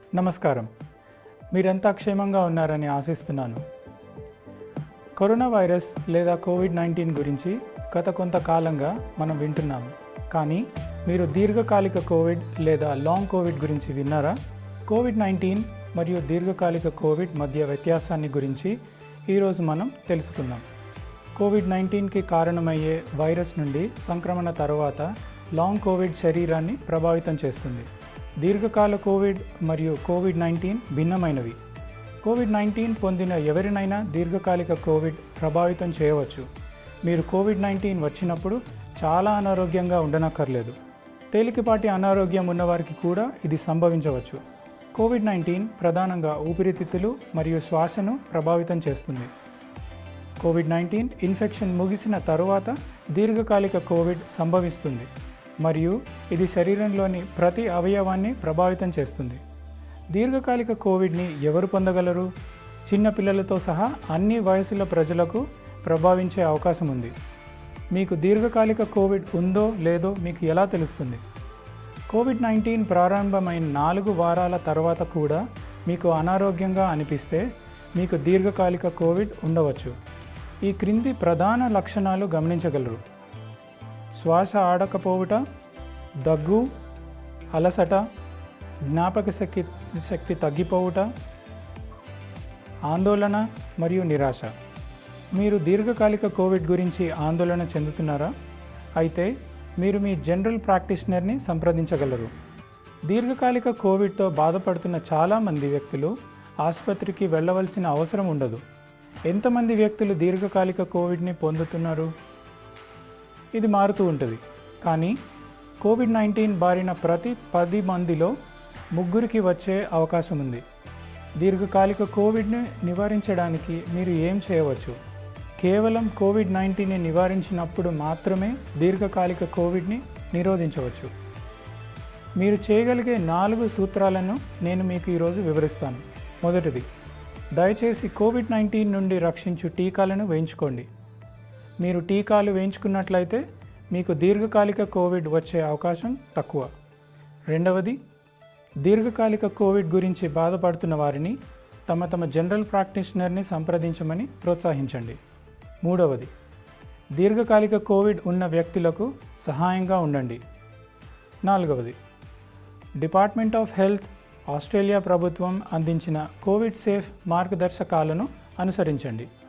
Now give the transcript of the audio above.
నమస్కారం మీరంతా క్షేమంగా ఉన్నారని ఆశిస్తున్నాను కరోనా వైరస్ లేదా కోవిడ్ నైన్టీన్ గురించి గత కొంతకాలంగా మనం వింటున్నాము కానీ మీరు దీర్ఘకాలిక కోవిడ్ లేదా లాంగ్ కోవిడ్ గురించి విన్నారా కోవిడ్ నైన్టీన్ మరియు దీర్ఘకాలిక కోవిడ్ మధ్య వ్యత్యాసాన్ని గురించి ఈరోజు మనం తెలుసుకుందాం కోవిడ్ నైన్టీన్కి కారణమయ్యే వైరస్ నుండి సంక్రమణ తర్వాత లాంగ్ కోవిడ్ శరీరాన్ని ప్రభావితం చేస్తుంది దీర్ఘకాల కోవిడ్ మరియు కోవిడ్ నైన్టీన్ భిన్నమైనవి కోవిడ్ నైన్టీన్ పొందిన ఎవరినైనా దీర్ఘకాలిక కోవిడ్ ప్రభావితం చేయవచ్చు మీరు కోవిడ్ నైన్టీన్ వచ్చినప్పుడు చాలా అనారోగ్యంగా ఉండనక్కర్లేదు తేలికపాటి అనారోగ్యం ఉన్నవారికి కూడా ఇది సంభవించవచ్చు కోవిడ్ నైన్టీన్ ప్రధానంగా ఊపిరితిత్తులు మరియు శ్వాసను ప్రభావితం చేస్తుంది కోవిడ్ నైన్టీన్ ఇన్ఫెక్షన్ ముగిసిన తరువాత దీర్ఘకాలిక కోవిడ్ సంభవిస్తుంది మరియు ఇది శరీరంలోని ప్రతి అవయవాన్ని ప్రభావితం చేస్తుంది దీర్ఘకాలిక కోవిడ్ని ఎవరు పొందగలరు చిన్న పిల్లలతో సహా అన్ని వయసుల ప్రజలకు ప్రభావించే అవకాశం ఉంది మీకు దీర్ఘకాలిక కోవిడ్ ఉందో లేదో మీకు ఎలా తెలుస్తుంది కోవిడ్ నైన్టీన్ ప్రారంభమైన నాలుగు వారాల తర్వాత కూడా మీకు అనారోగ్యంగా అనిపిస్తే మీకు దీర్ఘకాలిక కోవిడ్ ఉండవచ్చు ఈ క్రింది ప్రధాన లక్షణాలు గమనించగలరు శ్వాస ఆడకపోవుట దగ్గు అలసట జ్ఞాపక శక్తి శక్తి తగ్గిపోవుట ఆందోళన మరియు నిరాశ మీరు దీర్ఘకాలిక కోవిడ్ గురించి ఆందోళన చెందుతున్నారా అయితే మీరు మీ జనరల్ ప్రాక్టీషనర్ని సంప్రదించగలరు దీర్ఘకాలిక కోవిడ్తో బాధపడుతున్న చాలామంది వ్యక్తులు ఆసుపత్రికి వెళ్ళవలసిన అవసరం ఉండదు ఎంతమంది వ్యక్తులు దీర్ఘకాలిక కోవిడ్ని పొందుతున్నారు ఇది మారుతూ ఉంటుంది కానీ కోవిడ్ నైన్టీన్ బారిన ప్రతి పది మందిలో ముగ్గురికి వచ్చే అవకాశం ఉంది దీర్ఘకాలిక కోవిడ్ని నివారించడానికి మీరు ఏం చేయవచ్చు కేవలం కోవిడ్ నైన్టీన్ని నివారించినప్పుడు మాత్రమే దీర్ఘకాలిక కోవిడ్ని నిరోధించవచ్చు మీరు చేయగలిగే నాలుగు సూత్రాలను నేను మీకు ఈరోజు వివరిస్తాను మొదటిది దయచేసి కోవిడ్ నైన్టీన్ నుండి రక్షించు టీకాలను వేయించుకోండి మీరు టీకాలు వేయించుకున్నట్లయితే మీకు దీర్ఘకాలిక కోవిడ్ వచ్చే అవకాశం తక్కువ రెండవది దీర్ఘకాలిక కోవిడ్ గురించి బాధపడుతున్న వారిని తమ తమ జనరల్ ప్రాక్టీషనర్ని సంప్రదించమని ప్రోత్సహించండి మూడవది దీర్ఘకాలిక కోవిడ్ ఉన్న వ్యక్తులకు సహాయంగా ఉండండి నాలుగవది డిపార్ట్మెంట్ ఆఫ్ హెల్త్ ఆస్ట్రేలియా ప్రభుత్వం అందించిన కోవిడ్ సేఫ్ మార్గదర్శకాలను అనుసరించండి